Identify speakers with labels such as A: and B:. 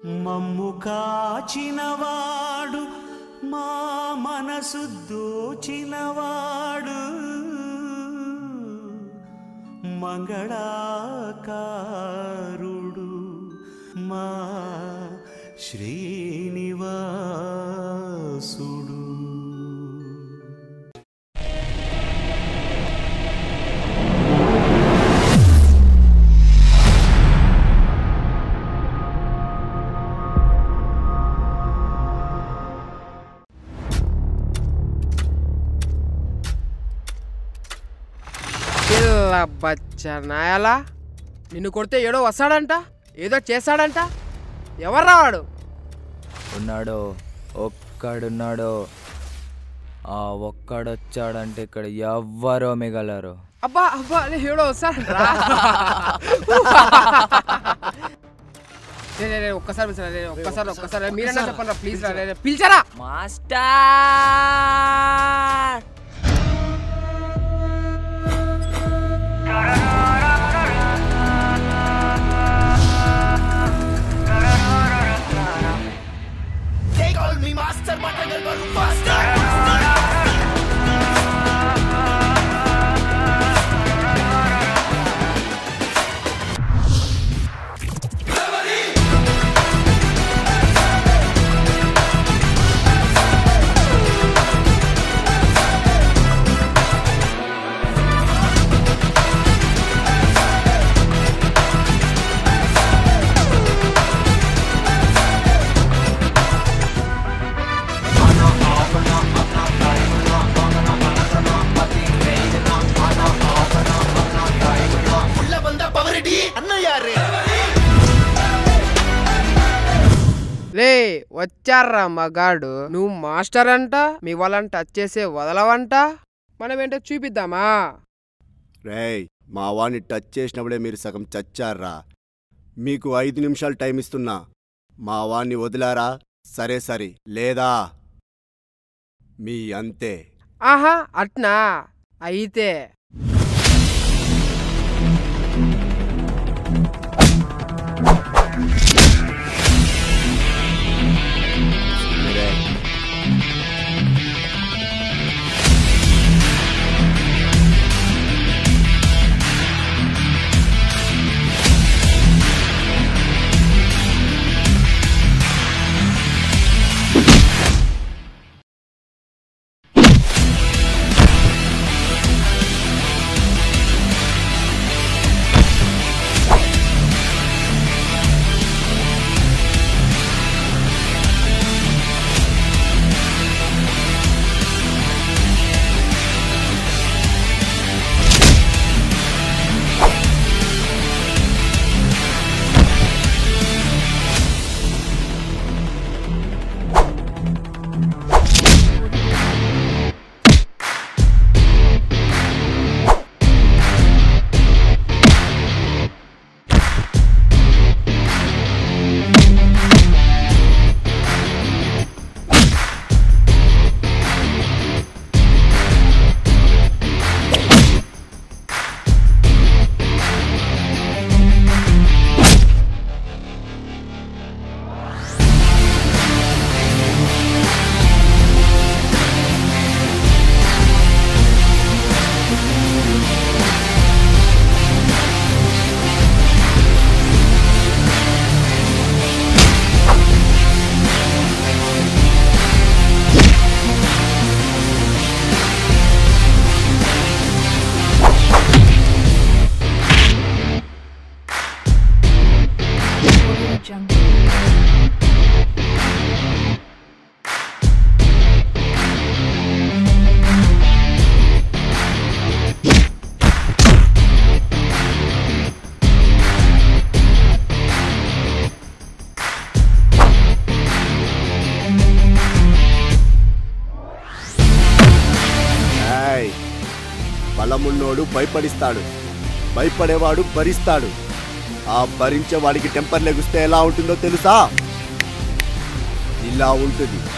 A: మమ్ము కాచినవాడు మా మనసు దోచినవాడు మంగళాకారుడు మా శ్రీనివాసుడు
B: పిల్ల బచ్చ నాయలా నిన్ను కొడితే ఏడో వస్తాడంట ఏదో చేస్తాడంట ఎవర్రా వాడు
C: ఉన్నాడు ఒక్కడున్నాడు ఆ ఒక్కడొచ్చాడంటే ఇక్కడ ఎవ్వరో మిగలరు
B: అబ్బా అబ్బా అరే ఏడో వస్తాడంట్రా రే, రే, రే, ఒక్కసారి పిలిచరా, రే, ఒక్కసారి ఒక్కసారి మీరన్నా చెప్పండి రా ప్లీజ్ రా రే, రే, పిలిచరా
C: మాస్టర్
B: లే వచ్చారా మగాడు నువ్వు మాస్టర్ అంట మీ వాళ్ళని టచ్ చేసే వదలవంట మనం ఏంటో చూపిద్దామా
D: రేయ్ మా వాడిని టచ్ చేసినప్పుడే మీరు సగం చచ్చారా మీకు ఐదు నిమిషాలు టైం ఇస్తున్నా మా వాడిని వదిలారా సరే సరే లేదా మీ అంతే
B: ఆహా అట్నా అయితే
D: రేయ్, ఏయ్, బలమున్నోడు భయపడిస్తాడు భయపడేవాడు భరిస్తాడు ఆ భరించే వాడికి టెంపర్ లెగుస్తే ఎలా ఉంటుందో తెలుసా ఇలా ఉంటుంది